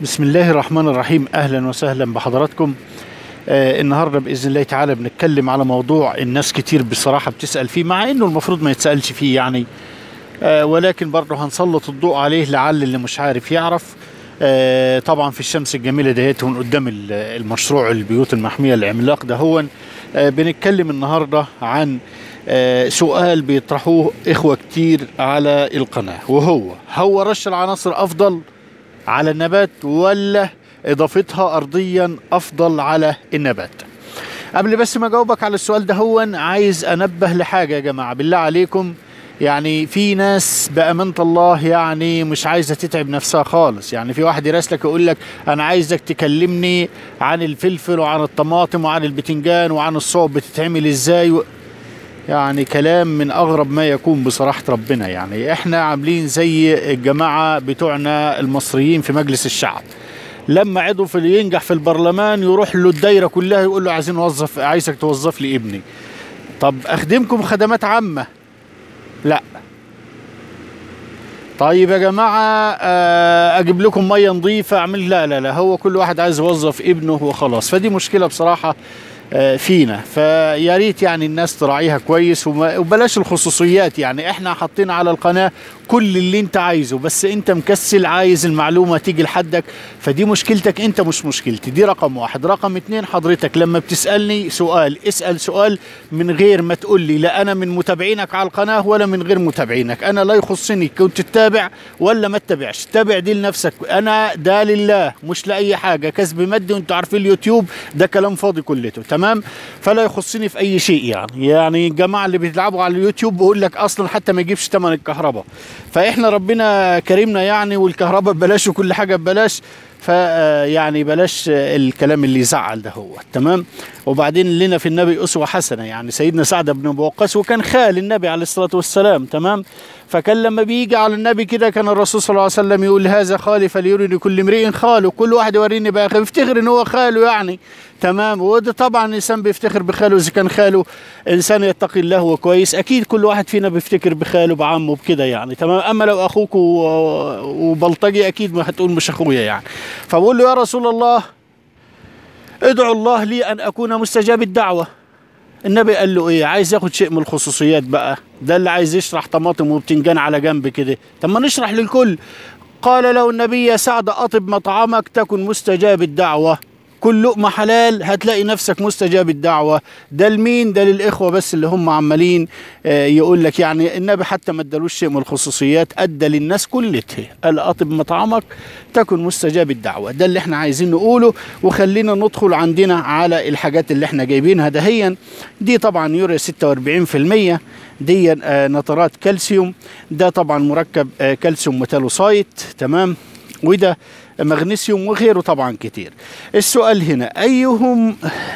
بسم الله الرحمن الرحيم اهلا وسهلا بحضراتكم آه النهارده باذن الله تعالى بنتكلم على موضوع الناس كتير بصراحه بتسال فيه مع انه المفروض ما يتسالش فيه يعني آه ولكن برضه هنسلط الضوء عليه لعل اللي مش عارف يعرف آه طبعا في الشمس الجميله ديت هون قدام ال- المشروع البيوت المحميه العملاق ده هون آه بنتكلم النهارده عن آه سؤال بيطرحوه اخوه كتير على القناه وهو هو رش العناصر افضل على النبات ولا اضافتها ارضيا افضل على النبات قبل بس ما اجاوبك على السؤال ده هو عايز انبه لحاجه يا جماعه بالله عليكم يعني في ناس بأمانة الله يعني مش عايزة تتعب نفسها خالص يعني في واحد يراسلك يقول لك أنا عايزك تكلمني عن الفلفل وعن الطماطم وعن البتنجان وعن الصوب بتتعمل ازاي و... يعني كلام من اغرب ما يكون بصراحه ربنا يعني احنا عاملين زي الجماعه بتوعنا المصريين في مجلس الشعب لما عضو في ينجح في البرلمان يروح له الدايره كلها يقول له عايزين نوظف عايزك توظف لي ابني طب اخدمكم خدمات عامه لا طيب يا جماعة آه، أجيب لكم مية نظيفة أعمل لا لا لا هو كل واحد عايز يوظف ابنه وخلاص فدي مشكلة بصراحة آه، فينا فيا ريت يعني الناس تراعيها كويس وما- وبلاش الخصوصيات يعني احنا حاطين على القناة كل اللي انت عايزه بس انت مكسل عايز المعلومة تيجي لحدك فدي مشكلتك انت مش مشكلتي دي رقم واحد رقم اتنين حضرتك لما بتسألني سؤال اسأل سؤال من غير ما تقول لي لا انا من متابعينك على القناة ولا من غير متابعينك انا لا يخصني كنت تتابع ولا ما تتابعش تابع دي لنفسك انا ده لله مش لاي حاجة كسب مادي وانتوا عارفين اليوتيوب ده كلام فاضي كلته تمام فلا يخصني في اي شيء يعني يعني الجماعة اللي بيلعبوا على اليوتيوب بيقول لك اصلا حتى ما يجيبش ثمن الكهرباء فاحنا ربنا كريمنا يعني والكهرباء ببلاش وكل حاجة ببلاش ف يعني بلاش الكلام اللي يزعل ده هو تمام وبعدين لنا في النبي أسوة حسنة يعني سيدنا سعد بن أبي وقاص وكان خال النبي عليه الصلاة والسلام تمام فكان لما بيجي على النبي كده كان الرسول صلى الله عليه وسلم يقول هذا خالي فليرني كل امرئ خاله كل واحد يوريني بقى بيفتخر ان هو خاله يعني تمام وده طبعا الانسان بيفتخر بخاله اذا كان خاله انسان يتقي الله وكويس اكيد كل واحد فينا بيفتكر بخاله بعمه بكده يعني تمام اما لو اخوك و- وبلطجي اكيد ما هتقول مش اخويا يعني فبقول له يا رسول الله ادعو الله لي ان اكون مستجاب الدعوه النبي قال له ايه عايز ياخد شيء من الخصوصيات بقى ده اللي عايز يشرح طماطم وبتنجان على جنب كده طب ما نشرح للكل قال له النبي يا سعد اطب مطعمك تكن مستجاب الدعوه كل لقمه حلال هتلاقي نفسك مستجاب الدعوه ده لمين ده للاخوه بس اللي هم عمالين آه، يقول لك يعني النبي حتى ما ادالوش شيء من الخصوصيات ادى للناس كلتها قال اطب مطعمك تكن مستجاب الدعوه ده اللي احنا عايزين نقوله وخلينا ندخل عندنا على الحاجات اللي احنا جايبينها دهيا دي طبعا يوريا 46% دي آه، نترات كالسيوم ده طبعا مركب آه، كالسيوم ميتالوسايت تمام وده مغنيسيوم وغيره طبعا كتير السؤال هنا ايهم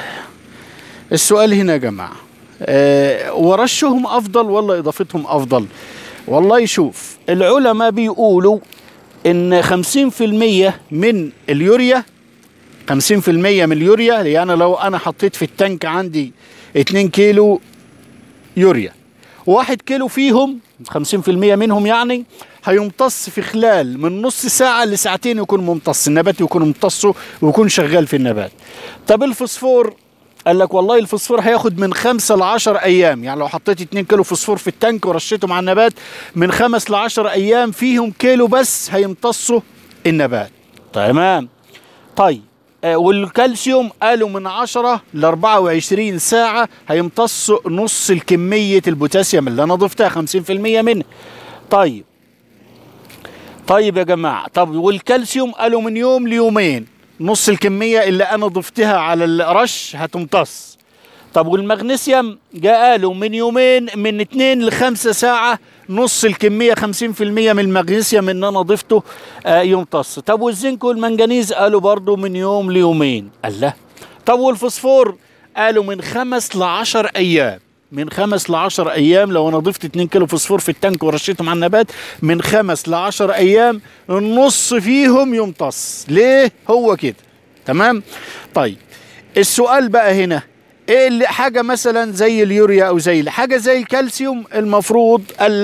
السؤال هنا يا جماعه آه، ورشهم افضل ولا اضافتهم افضل والله شوف العلماء بيقولوا ان 50% من اليوريا 50% من اليوريا يعني لو انا حطيت في التانك عندي 2 كيلو يوريا واحد كيلو فيهم 50% منهم يعني هيمتص في خلال من نص ساعة لساعتين يكون ممتص النبات يكون ممتصه ويكون شغال في النبات طب الفوسفور قال لك والله الفوسفور هياخد من خمسة لعشر أيام يعني لو حطيت 2 كيلو فوسفور في التانك ورشيته مع النبات من خمس لعشر أيام فيهم كيلو بس هيمتصه النبات تمام طيب آه، والكالسيوم قالوا من 10 ل 24 ساعة هيمتص نص الكمية البوتاسيوم اللي أنا ضفتها 50% منه طيب طيب يا جماعة طب والكالسيوم قالوا من يوم ليومين نص الكمية اللي أنا ضفتها على الرش هتمتص طب والمغنيسيوم جاء قالوا من يومين من 2 ل 5 ساعة نص الكمية 50% من المغنيسيوم اللي أنا ضفته آه يمتص طب والزنك والمنجنيز قالوا برضو من يوم ليومين الله طب والفوسفور قالوا من خمس ل 10 أيام من خمس ل 10 ايام لو انا ضفت 2 كيلو فوسفور في التانك ورشيتهم على النبات من خمس ل 10 ايام النص فيهم يمتص ليه هو كده تمام طيب السؤال بقى هنا ايه اللي حاجه مثلا زي اليوريا او زي حاجه زي الكالسيوم المفروض قال لك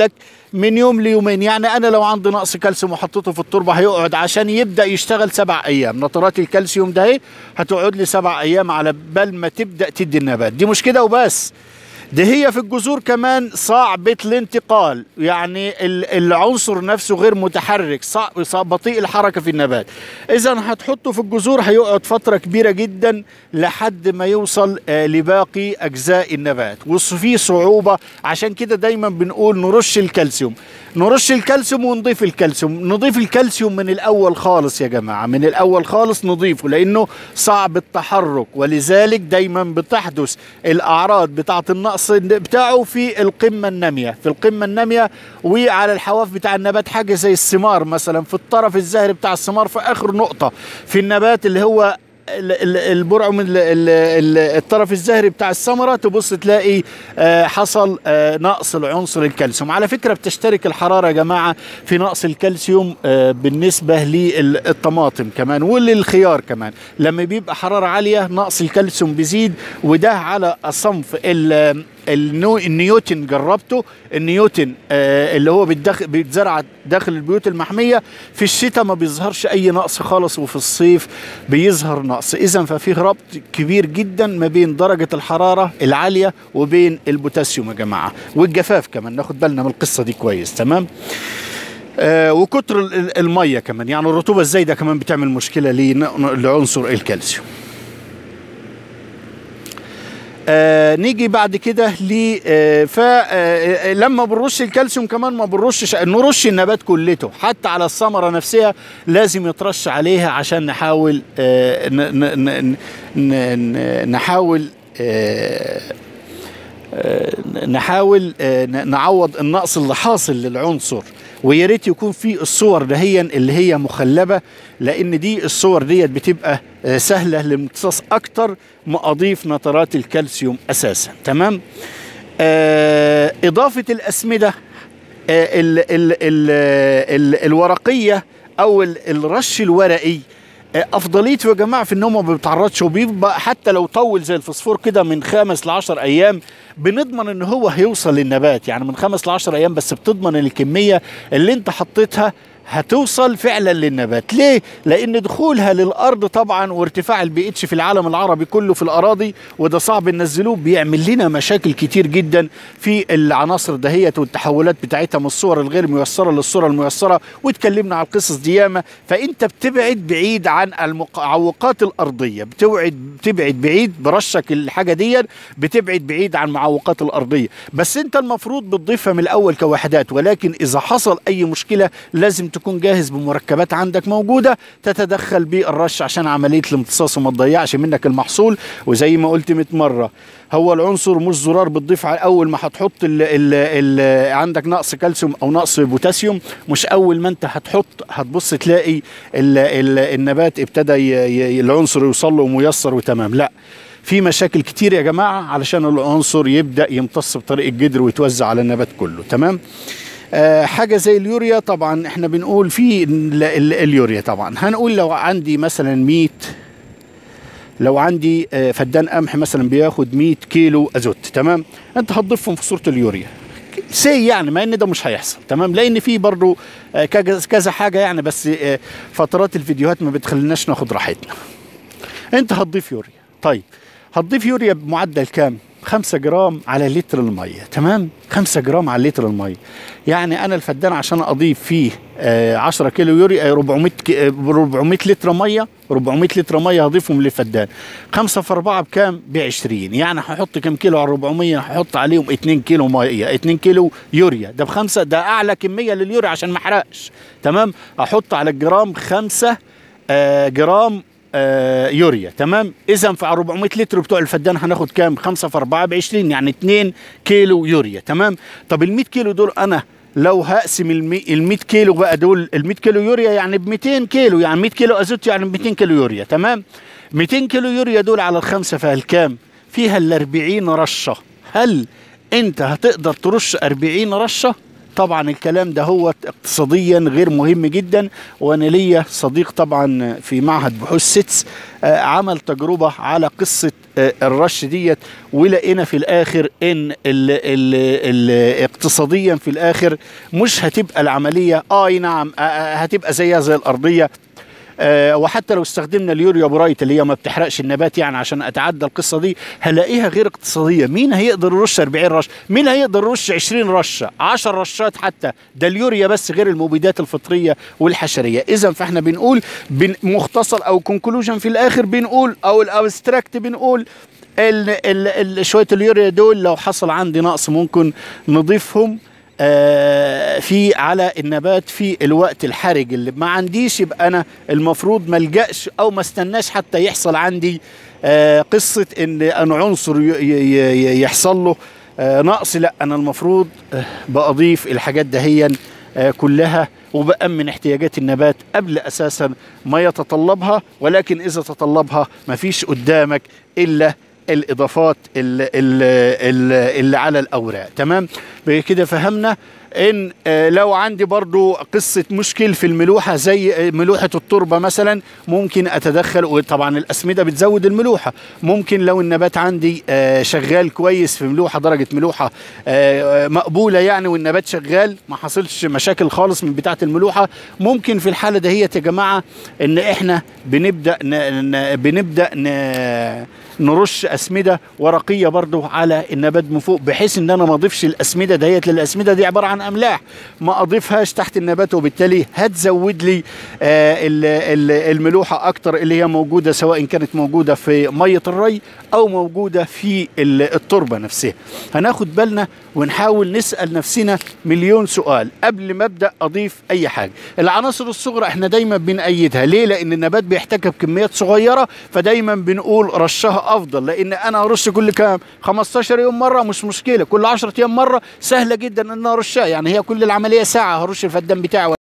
من يوم ليومين يعني انا لو عندي نقص كالسيوم وحطيته في التربه هيقعد عشان يبدا يشتغل سبع ايام نطرات الكالسيوم ده اهي هتقعد لي سبع ايام على بال ما تبدا تدي النبات دي مش كده وبس ده هي في الجذور كمان صعبة الانتقال يعني ال- العنصر نفسه غير متحرك صعب صعب- بطيء الحركة في النبات إذا هتحطه في الجذور هيقعد فترة كبيرة جدا لحد ما يوصل آه، لباقي أجزاء النبات وفي صعوبة عشان كده دايما بنقول نرش الكالسيوم نرش الكالسيوم ونضيف الكالسيوم نضيف الكالسيوم من الأول خالص يا جماعة من الأول خالص نضيفه لأنه صعب التحرك ولذلك دايما بتحدث الأعراض بتاعة النقص بتاعه في القمة النامية في القمة النامية وعلى الحواف بتاع النبات حاجة زي الثمار مثلا في الطرف الزهري بتاع الثمار في آخر نقطة في النبات اللي هو ال- ال- البرع من ال- ال- ال- الطرف الزهري بتاع الثمره تبص تلاقي آه، حصل آه، نقص العنصر الكالسيوم على فكره بتشترك الحراره يا جماعه في نقص الكالسيوم آه، بالنسبه للطماطم كمان وللخيار كمان لما بيبقى حراره عاليه نقص الكالسيوم بيزيد وده على صنف ال- النو النيوتن جربته النيوتن آه اللي هو بيتدخل بيتزرع داخل البيوت المحميه في الشتاء ما بيظهرش اي نقص خالص وفي الصيف بيظهر نقص اذا ففي ربط كبير جدا ما بين درجه الحراره العاليه وبين البوتاسيوم يا جماعه والجفاف كمان ناخد بالنا من القصه دي كويس تمام آه وكتر ال- ال- الميه كمان يعني الرطوبه الزايده كمان بتعمل مشكله لن- لعنصر الكالسيوم آه نيجي بعد كده ل آه فلما بنرش الكالسيوم كمان ما بنرشش نرش النبات كلته حتى على الثمره نفسها لازم يترش عليها عشان نحاول آه ن ن ن ن ن نحاول آه آه، نحاول آه، ن- نعوض النقص اللي حاصل للعنصر ويا ريت يكون في الصور دهيا اللي هي مخلبه لان دي الصور ديت بتبقى آه، سهله للامتصاص اكتر ما اضيف نترات الكالسيوم اساسا تمام آه اضافه الاسمده آه ال ال ال ال الورقيه او ال- الرش الورقي آه، افضليته يا جماعه في ان هو ما بيتعرضش وبيبقى حتى لو طول زي الفوسفور كده من خمس لعشر ايام بنضمن ان هو هيوصل للنبات يعني من خمس لعشر ايام بس بتضمن ان الكميه اللي انت حطيتها هتوصل فعلا للنبات ليه لان دخولها للارض طبعا وارتفاع البي اتش في العالم العربي كله في الاراضي وده صعب ننزلوه بيعمل لنا مشاكل كتير جدا في العناصر دهيت والتحولات بتاعتها من الصور الغير ميسره للصوره الميسره واتكلمنا على القصص دي ياما فانت بتبعد بعيد عن المعوقات الارضيه بتبعد بتبعد بعيد برشك الحاجه دي بتبعد بعيد عن معوقات الارضيه بس انت المفروض بتضيفها من الاول كوحدات ولكن اذا حصل اي مشكله لازم تكون جاهز بمركبات عندك موجوده تتدخل بالرش عشان عمليه الامتصاص وما تضيعش منك المحصول وزي ما قلت 100 مره هو العنصر مش زرار بتضيف على اول ما هتحط ال ال ال عندك نقص كالسيوم او نقص بوتاسيوم مش اول ما انت هتحط هتبص تلاقي ال ال النبات ابتدى ي- ي- العنصر يوصل له ميسر وتمام لا في مشاكل كتير يا جماعه علشان العنصر يبدا يمتص بطريق الجدر ويتوزع على النبات كله تمام آه حاجه زي اليوريا طبعا احنا بنقول في ال- ال- اليوريا طبعا هنقول لو عندي مثلا 100 لو عندي آه، فدان قمح مثلا بياخد 100 كيلو ازوت تمام انت هتضيفهم في صوره اليوريا سي يعني ما ان ده مش هيحصل تمام لان في برضو آه، كذا كذا حاجه يعني بس آه، فترات الفيديوهات ما بتخليناش ناخد راحتنا انت هتضيف يوريا طيب هتضيف يوريا بمعدل كام 5 جرام على لتر الميه تمام 5 جرام على لتر الميه يعني انا الفدان عشان اضيف فيه آه 10 كيلو يوريا آه، 400 كي- آه، 400 لتر ميه 400 لتر ميه هضيفهم للفدان 5 في 4 بكام ب 20 يعني هحط كام كيلو على 400 هحط عليهم 2 كيلو ميه 2 كيلو يوريا ده بخمسه ده اعلى كميه لليوريا عشان ما احرقش تمام احط على الجرام 5 آه جرام آه يوريا تمام اذا في 400 لتر بتوع الفدان هناخد كام 5 في 4 ب 20 يعني 2 كيلو يوريا تمام طب ال 100 كيلو دول انا لو هقسم ال 100 كيلو بقى دول ال 100 كيلو يوريا يعني ب 200 كيلو يعني 100 كيلو ازوت يعني ب 200 كيلو يوريا تمام 200 كيلو يوريا دول على الخمسه فيها الكام فيها ال 40 رشه هل انت هتقدر ترش 40 رشه طبعا الكلام ده هو اقتصاديا غير مهم جدا وانا ليا صديق طبعا في معهد بحوث سيتس آه، عمل تجربه على قصه آه، الرش ديت ولقينا في الاخر ان ال ال ال اقتصاديا في الاخر مش هتبقى العمليه اه أي نعم آه، آه، هتبقى زيها زي الارضيه آه، وحتى لو استخدمنا اليوريا برايت اللي هي ما بتحرقش النبات يعني عشان اتعدى القصه دي هلاقيها غير اقتصاديه مين هيقدر يرش 40 رش مين هيقدر يرش 20 رشه 10 رشات حتى ده اليوريا بس غير المبيدات الفطريه والحشريه اذا فاحنا بنقول بن مختصر او كونكلوجن في الاخر بنقول او الابستراكت بنقول ال ال ال شويه اليوريا دول لو حصل عندي نقص ممكن نضيفهم آه، في على النبات في الوقت الحرج اللي ما عنديش يبقى انا المفروض ما الجاش او ما استناش حتى يحصل عندي آه، قصه ان ان عنصر ي- ي- ي- يحصل له آه، نقص لا انا المفروض آه، بأضيف الحاجات دهيا آه، كلها وبأمن احتياجات النبات قبل أساسا ما يتطلبها ولكن إذا تطلبها مفيش قدامك إلا الإضافات اللي, اللي, اللي على الأوراق تمام بكده فهمنا ان آه، لو عندي برضو قصة مشكل في الملوحة زي آه، ملوحة التربة مثلا ممكن اتدخل وطبعا الاسمدة بتزود الملوحة ممكن لو النبات عندي آه، شغال كويس في ملوحة درجة ملوحة آه، آه، مقبولة يعني والنبات شغال ما حصلش مشاكل خالص من بتاعة الملوحة ممكن في الحالة دهيت يا جماعة ان احنا بنبدأ ن... ن... بنبدأ ن... نرش اسمده ورقيه برضو على النبات من فوق بحيث ان انا ما اضيفش الاسمده ديت للاسمده دي عباره عن املاح ما اضيفهاش تحت النبات وبالتالي هتزود لي آه ال- ال- الملوحه اكتر اللي هي موجوده سواء كانت موجوده في ميه الري او موجوده في ال- التربه نفسها هناخد بالنا ونحاول نسال نفسنا مليون سؤال قبل ما ابدا اضيف اي حاجه العناصر الصغرى احنا دايما بنأيدها ليه لان النبات بيحتاجها بكميات صغيره فدايما بنقول رشها افضل لان انا ارش كل كام 15 يوم مره مش مشكله كل 10 ايام مره سهله جدا ان أنا ارشها يعني هي كل العمليه ساعه هرش الفدان بتاعي